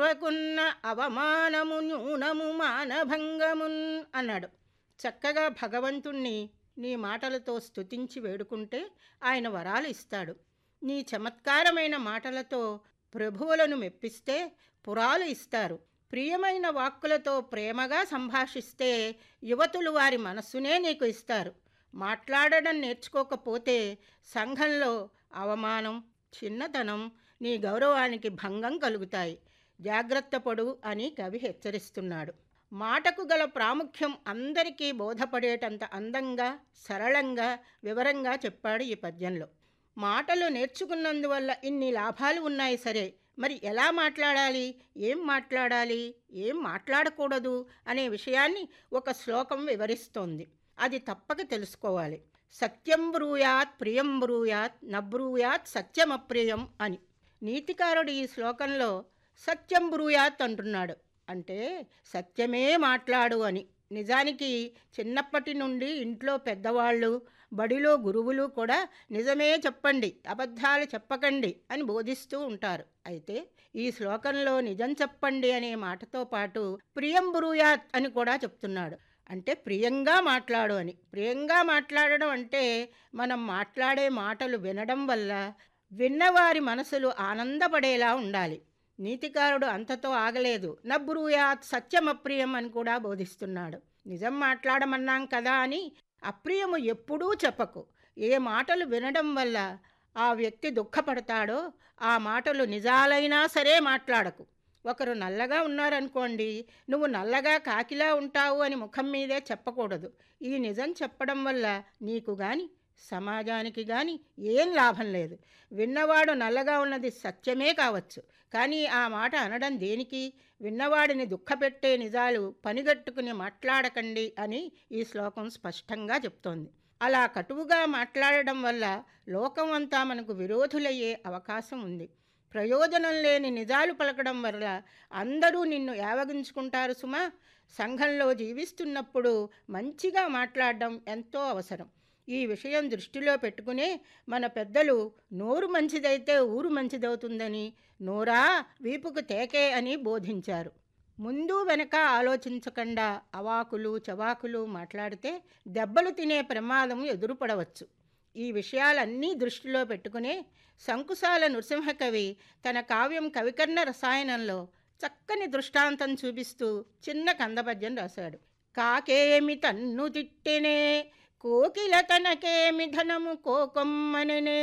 ఓర్వకున్న అవమానము న్యూనము మానభంగమున్ అన్నాడు చక్కగా భగవంతుణ్ణి నీ మాటలతో స్తుతించి వేడుకుంటే ఆయన వరాలు ఇస్తాడు నీ చమత్కారమైన మాటలతో ప్రభువులను మెప్పిస్తే పురాలు ఇస్తారు ప్రియమైన వాక్కులతో ప్రేమగా సంభాషిస్తే యువతులు వారి మనస్సునే నీకు ఇస్తారు మాట్లాడడం నేర్చుకోకపోతే సంఘంలో అవమానం చిన్నతనం నీ గౌరవానికి భంగం కలుగుతాయి జాగ్రత్త పడు అని కవి హెచ్చరిస్తున్నాడు మాటకు గల ప్రాముఖ్యం అందరికీ బోధపడేటంత అందంగా సరళంగా వివరంగా చెప్పాడు ఈ పద్యంలో మాటలు నేర్చుకున్నందువల్ల ఇన్ని లాభాలు ఉన్నాయి సరే మరి ఎలా మాట్లాడాలి ఏం మాట్లాడాలి ఏం మాట్లాడకూడదు అనే విషయాన్ని ఒక శ్లోకం వివరిస్తోంది అది తప్పక తెలుసుకోవాలి సత్యం బ్రూయాత్ ప్రియం బ్రూయాత్ నబ్రూయాత్ సత్యమప్రియం అని నీతికారుడు ఈ శ్లోకంలో సత్యం బ్రూయాత్ అంటున్నాడు అంటే సత్యమే మాట్లాడు అని నిజానికి చిన్నప్పటి నుండి ఇంట్లో పెద్దవాళ్ళు బడిలో గురువులు కూడా నిజమే చెప్పండి అబద్ధాలు చెప్పకండి అని బోధిస్తూ ఉంటారు అయితే ఈ శ్లోకంలో నిజం చెప్పండి అనే మాటతో పాటు ప్రియం బ్రూయాత్ అని కూడా చెప్తున్నాడు అంటే ప్రియంగా మాట్లాడు అని ప్రియంగా మాట్లాడడం అంటే మనం మాట్లాడే మాటలు వినడం వల్ల విన్నవారి మనసులు ఆనందపడేలా ఉండాలి నీతికారుడు అంతతో ఆగలేదు నబ్రూయాత్ సత్యమప్రియం అని కూడా బోధిస్తున్నాడు నిజం మాట్లాడమన్నాం కదా అని అప్రియము ఎప్పుడూ చెప్పకు ఏ మాటలు వినడం వల్ల ఆ వ్యక్తి దుఃఖపడతాడో ఆ మాటలు నిజాలైనా సరే మాట్లాడకు ఒకరు నల్లగా ఉన్నారనుకోండి నువ్వు నల్లగా కాకిలా ఉంటావు అని ముఖం మీదే చెప్పకూడదు ఈ నిజం చెప్పడం వల్ల నీకు గాని సమాజానికి కానీ ఏం లాభం లేదు విన్నవాడు నల్లగా ఉన్నది సత్యమే కావచ్చు కానీ ఆ మాట అనడం దేనికి విన్నవాడిని దుఃఖపెట్టే నిజాలు పనిగట్టుకుని మాట్లాడకండి అని ఈ శ్లోకం స్పష్టంగా చెప్తోంది అలా కటువుగా మాట్లాడడం వల్ల లోకం అంతా మనకు విరోధులయ్యే అవకాశం ఉంది ప్రయోజనం లేని నిజాలు పలకడం వల్ల అందరూ నిన్ను యావగించుకుంటారు సుమా సంఘంలో జీవిస్తున్నప్పుడు మంచిగా మాట్లాడడం ఎంతో అవసరం ఈ విషయం దృష్టిలో పెట్టుకునే మన పెద్దలు నోరు మంచిదైతే ఊరు మంచిదవుతుందని నోరా వీపుకు తేకే అని బోధించారు ముందు వెనక ఆలోచించకుండా అవాకులు చవాకులు మాట్లాడితే దెబ్బలు తినే ప్రమాదం ఎదురుపడవచ్చు ఈ విషయాలన్నీ దృష్టిలో పెట్టుకునే శంకుశాల నృసింహకవి తన కావ్యం కవికర్ణ రసాయనంలో చక్కని దృష్టాంతం చూపిస్తూ చిన్న కందపద్యం రాశాడు కాకేమి తన్ను తిట్టెనే కోకిల తనకేమి ధనము కోకొమ్మననే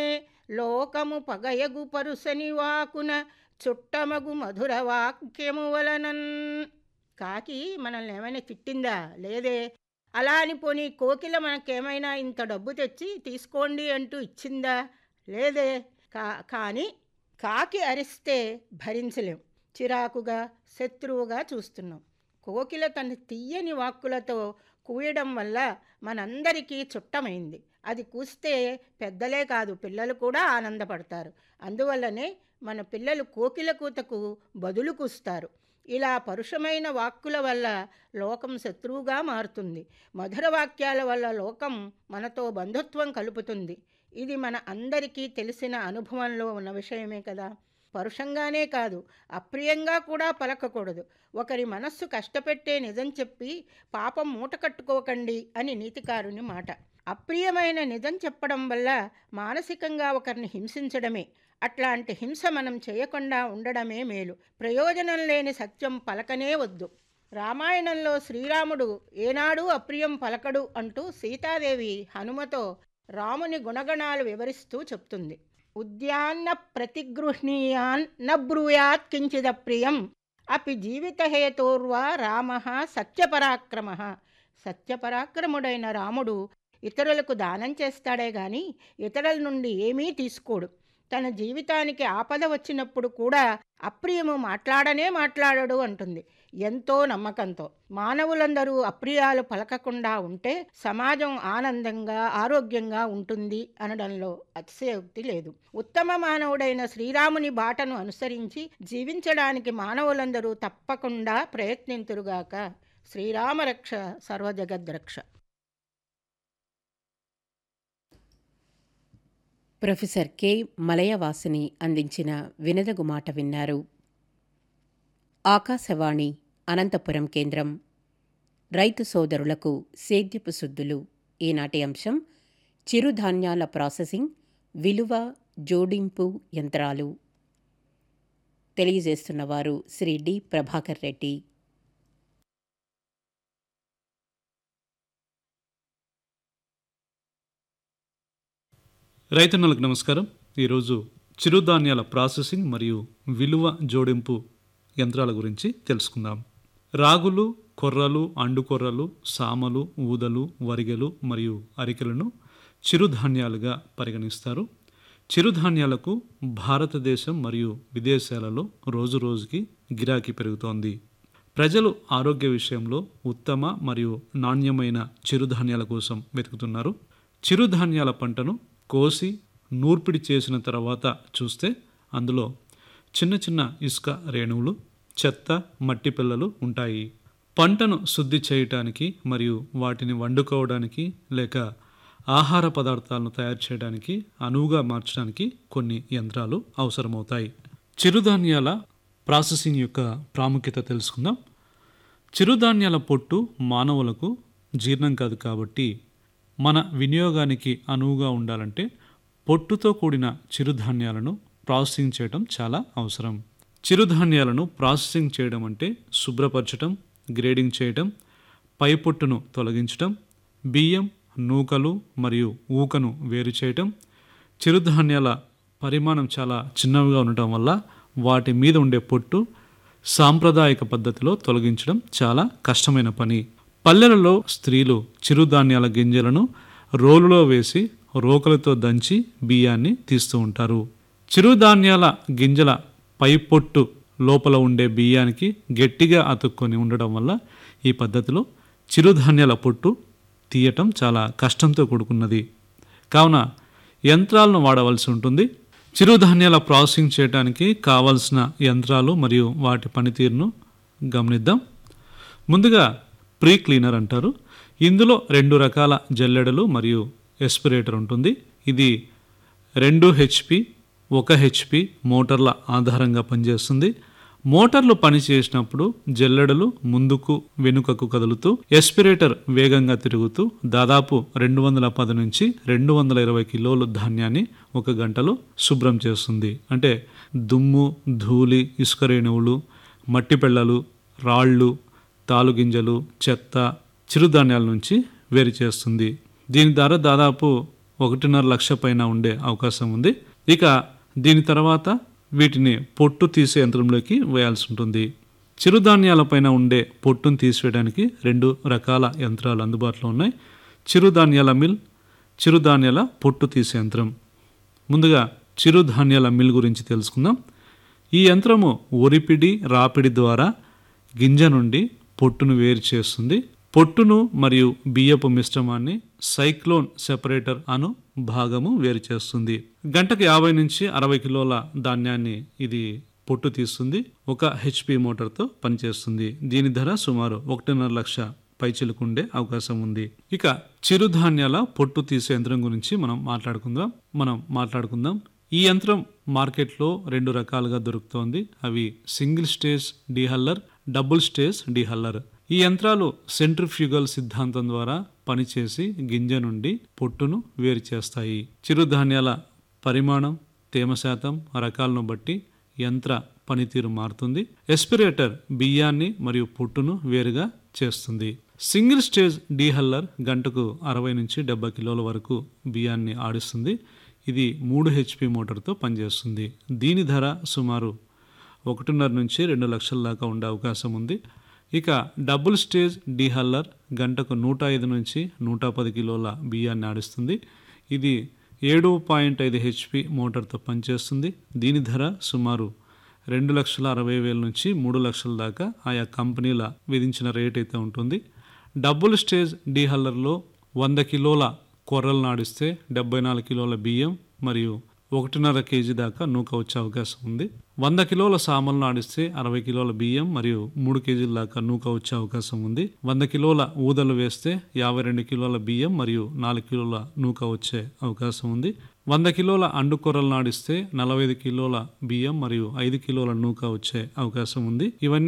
లోకము పగయగు పరుసని వాకున చుట్టమగు మధుర వాక్యము వలనన్ కాకి మనల్ని ఏమైనా తిట్టిందా లేదే అలా అని పోనీ కోకిల మనకేమైనా ఇంత డబ్బు తెచ్చి తీసుకోండి అంటూ ఇచ్చిందా లేదే కా కానీ కాకి అరిస్తే భరించలేం చిరాకుగా శత్రువుగా చూస్తున్నాం కోకిల తన తీయని వాక్కులతో కూయడం వల్ల మనందరికీ చుట్టమైంది అది కూస్తే పెద్దలే కాదు పిల్లలు కూడా ఆనందపడతారు అందువల్లనే మన పిల్లలు కోకిల కూతకు బదులు కూస్తారు ఇలా పరుషమైన వాక్కుల వల్ల లోకం శత్రువుగా మారుతుంది మధుర వాక్యాల వల్ల లోకం మనతో బంధుత్వం కలుపుతుంది ఇది మన అందరికీ తెలిసిన అనుభవంలో ఉన్న విషయమే కదా పరుషంగానే కాదు అప్రియంగా కూడా పలకకూడదు ఒకరి మనస్సు కష్టపెట్టే నిజం చెప్పి పాపం మూట కట్టుకోకండి అని నీతికారుని మాట అప్రియమైన నిజం చెప్పడం వల్ల మానసికంగా ఒకరిని హింసించడమే అట్లాంటి హింస మనం చేయకుండా ఉండడమే మేలు ప్రయోజనం లేని సత్యం పలకనే వద్దు రామాయణంలో శ్రీరాముడు ఏనాడు అప్రియం పలకడు అంటూ సీతాదేవి హనుమతో రాముని గుణగణాలు వివరిస్తూ చెప్తుంది ఉద్యాన్న ప్రతిగృహ్ణీయాన్ న బ్రూయాత్ కించిదప్రియం అపి జీవితహేతోర్వా రామ సత్యపరాక్రమ సత్యపరాక్రముడైన రాముడు ఇతరులకు దానం చేస్తాడే గాని ఇతరుల నుండి ఏమీ తీసుకోడు తన జీవితానికి ఆపద వచ్చినప్పుడు కూడా అప్రియము మాట్లాడనే మాట్లాడడు అంటుంది ఎంతో నమ్మకంతో మానవులందరూ అప్రియాలు పలకకుండా ఉంటే సమాజం ఆనందంగా ఆరోగ్యంగా ఉంటుంది అనడంలో అతిశయోక్తి లేదు ఉత్తమ మానవుడైన శ్రీరాముని బాటను అనుసరించి జీవించడానికి మానవులందరూ తప్పకుండా ప్రయత్నింతురుగాక శ్రీరామరక్ష సర్వజగద్రక్ష ప్రొఫెసర్ కె మలయవాసిని అందించిన వినదగు మాట విన్నారు ఆకాశవాణి అనంతపురం కేంద్రం రైతు సోదరులకు సేద్యపు సుద్దులు ఈనాటి అంశం చిరుధాన్యాల ప్రాసెసింగ్ విలువ జోడింపు యంత్రాలు తెలియజేస్తున్నవారు శ్రీ డి ప్రభాకర్ రెడ్డి రైతన్నలకు నమస్కారం ఈరోజు చిరుధాన్యాల ప్రాసెసింగ్ మరియు విలువ జోడింపు యంత్రాల గురించి తెలుసుకుందాం రాగులు కొర్రలు అండుకొర్రలు సామలు ఊదలు వరిగెలు మరియు అరికెలను చిరుధాన్యాలుగా పరిగణిస్తారు చిరుధాన్యాలకు భారతదేశం మరియు విదేశాలలో రోజురోజుకి గిరాకీ పెరుగుతోంది ప్రజలు ఆరోగ్య విషయంలో ఉత్తమ మరియు నాణ్యమైన చిరుధాన్యాల కోసం వెతుకుతున్నారు చిరుధాన్యాల పంటను కోసి నూర్పిడి చేసిన తర్వాత చూస్తే అందులో చిన్న చిన్న ఇసుక రేణువులు చెత్త మట్టి పిల్లలు ఉంటాయి పంటను శుద్ధి చేయటానికి మరియు వాటిని వండుకోవడానికి లేక ఆహార పదార్థాలను తయారు చేయడానికి అనువుగా మార్చడానికి కొన్ని యంత్రాలు అవసరమవుతాయి చిరుధాన్యాల ప్రాసెసింగ్ యొక్క ప్రాముఖ్యత తెలుసుకుందాం చిరుధాన్యాల పొట్టు మానవులకు జీర్ణం కాదు కాబట్టి మన వినియోగానికి అనువుగా ఉండాలంటే పొట్టుతో కూడిన చిరుధాన్యాలను ప్రాసెసింగ్ చేయడం చాలా అవసరం చిరుధాన్యాలను ప్రాసెసింగ్ చేయడం అంటే శుభ్రపరచడం గ్రేడింగ్ చేయడం పై పొట్టును తొలగించడం బియ్యం నూకలు మరియు ఊకను వేరు చేయటం చిరుధాన్యాల పరిమాణం చాలా చిన్నవిగా ఉండటం వల్ల వాటి మీద ఉండే పొట్టు సాంప్రదాయక పద్ధతిలో తొలగించడం చాలా కష్టమైన పని పల్లెలలో స్త్రీలు చిరుధాన్యాల గింజలను రోలులో వేసి రోకలతో దంచి బియ్యాన్ని తీస్తూ ఉంటారు చిరుధాన్యాల గింజల పై పొట్టు లోపల ఉండే బియ్యానికి గట్టిగా అతుక్కొని ఉండడం వల్ల ఈ పద్ధతిలో చిరుధాన్యాల పొట్టు తీయటం చాలా కష్టంతో కూడుకున్నది కావున యంత్రాలను వాడవలసి ఉంటుంది చిరుధాన్యాల ప్రాసెసింగ్ చేయడానికి కావలసిన యంత్రాలు మరియు వాటి పనితీరును గమనిద్దాం ముందుగా ప్రీ క్లీనర్ అంటారు ఇందులో రెండు రకాల జల్లెడలు మరియు ఎస్పిరేటర్ ఉంటుంది ఇది రెండు హెచ్పి ఒక హెచ్పి మోటార్ల ఆధారంగా పనిచేస్తుంది మోటార్లు పనిచేసినప్పుడు జల్లెడలు ముందుకు వెనుకకు కదులుతూ ఎస్పిరేటర్ వేగంగా తిరుగుతూ దాదాపు రెండు వందల పది నుంచి రెండు వందల ఇరవై కిలోలు ధాన్యాన్ని ఒక గంటలో శుభ్రం చేస్తుంది అంటే దుమ్ము ధూళి ఇసుక రేణువులు మట్టి పెళ్ళలు రాళ్ళు తాలుగింజలు చెత్త చిరుధాన్యాల నుంచి వేరు చేస్తుంది దీని ధర దాదాపు ఒకటిన్నర లక్ష పైన ఉండే అవకాశం ఉంది ఇక దీని తర్వాత వీటిని పొట్టు తీసే యంత్రంలోకి వేయాల్సి ఉంటుంది చిరుధాన్యాలపైన ఉండే పొట్టును తీసివేయడానికి రెండు రకాల యంత్రాలు అందుబాటులో ఉన్నాయి చిరుధాన్యాల మిల్ చిరుధాన్యాల పొట్టు తీసే యంత్రం ముందుగా చిరుధాన్యాల మిల్ గురించి తెలుసుకుందాం ఈ యంత్రము ఒరిపిడి రాపిడి ద్వారా గింజ నుండి పొట్టును వేరు చేస్తుంది పొట్టును మరియు బియ్యపు మిశ్రమాన్ని సైక్లోన్ సెపరేటర్ అను భాగము వేరు చేస్తుంది గంటకు యాభై నుంచి అరవై కిలోల ధాన్యాన్ని ఇది పొట్టు తీస్తుంది ఒక హెచ్పి మోటార్తో పనిచేస్తుంది దీని ధర సుమారు ఒకటిన్నర లక్ష పైచిలుకుండే అవకాశం ఉంది ఇక చిరుధాన్యాల పొట్టు తీసే యంత్రం గురించి మనం మాట్లాడుకుందాం మనం మాట్లాడుకుందాం ఈ యంత్రం మార్కెట్లో రెండు రకాలుగా దొరుకుతోంది అవి single stage dehuller double stage dehuller ఈ యంత్రాలు సెంట్రిఫ్యూగల్ సిద్ధాంతం ద్వారా పనిచేసి గింజ నుండి పొట్టును వేరు చేస్తాయి చిరుధాన్యాల పరిమాణం తేమ శాతం రకాలను బట్టి యంత్ర పనితీరు మారుతుంది ఎస్పిరేటర్ బియ్యాన్ని మరియు పొట్టును వేరుగా చేస్తుంది సింగిల్ స్టేజ్ డీహల్లర్ గంటకు అరవై నుంచి డెబ్బై కిలోల వరకు బియ్యాన్ని ఆడిస్తుంది ఇది మూడు హెచ్పి మోటార్తో పనిచేస్తుంది దీని ధర సుమారు ఒకటిన్నర నుంచి రెండు లక్షల దాకా ఉండే అవకాశం ఉంది ఇక డబుల్ స్టేజ్ డీహల్లర్ గంటకు నూట ఐదు నుంచి నూట పది కిలోల బియ్యాన్ని ఆడిస్తుంది ఇది ఏడు పాయింట్ ఐదు హెచ్పి మోటార్తో పనిచేస్తుంది దీని ధర సుమారు రెండు లక్షల అరవై వేల నుంచి మూడు లక్షల దాకా ఆయా కంపెనీల విధించిన రేట్ అయితే ఉంటుంది డబుల్ స్టేజ్ డీహల్లర్లో వంద కిలోల కొర్రలు నాడిస్తే డెబ్బై నాలుగు కిలోల బియ్యం మరియు ఒకటిన్నర కేజీ దాకా నూక వచ్చే అవకాశం ఉంది వంద కిలోల సామలను ఆడిస్తే అరవై కిలోల బియ్యం మరియు మూడు కేజీల దాకా నూక వచ్చే అవకాశం ఉంది వంద కిలోల ఊదలు వేస్తే యాభై రెండు కిలోల బియ్యం మరియు నాలుగు కిలోల నూక వచ్చే అవకాశం ఉంది వంద కిలోల అండుకొర్రలు నాడిస్తే నలభై ఐదు కిలోల బియ్యం మరియు ఐదు కిలోల నూక వచ్చే అవకాశం ఉంది ఇవన్నీ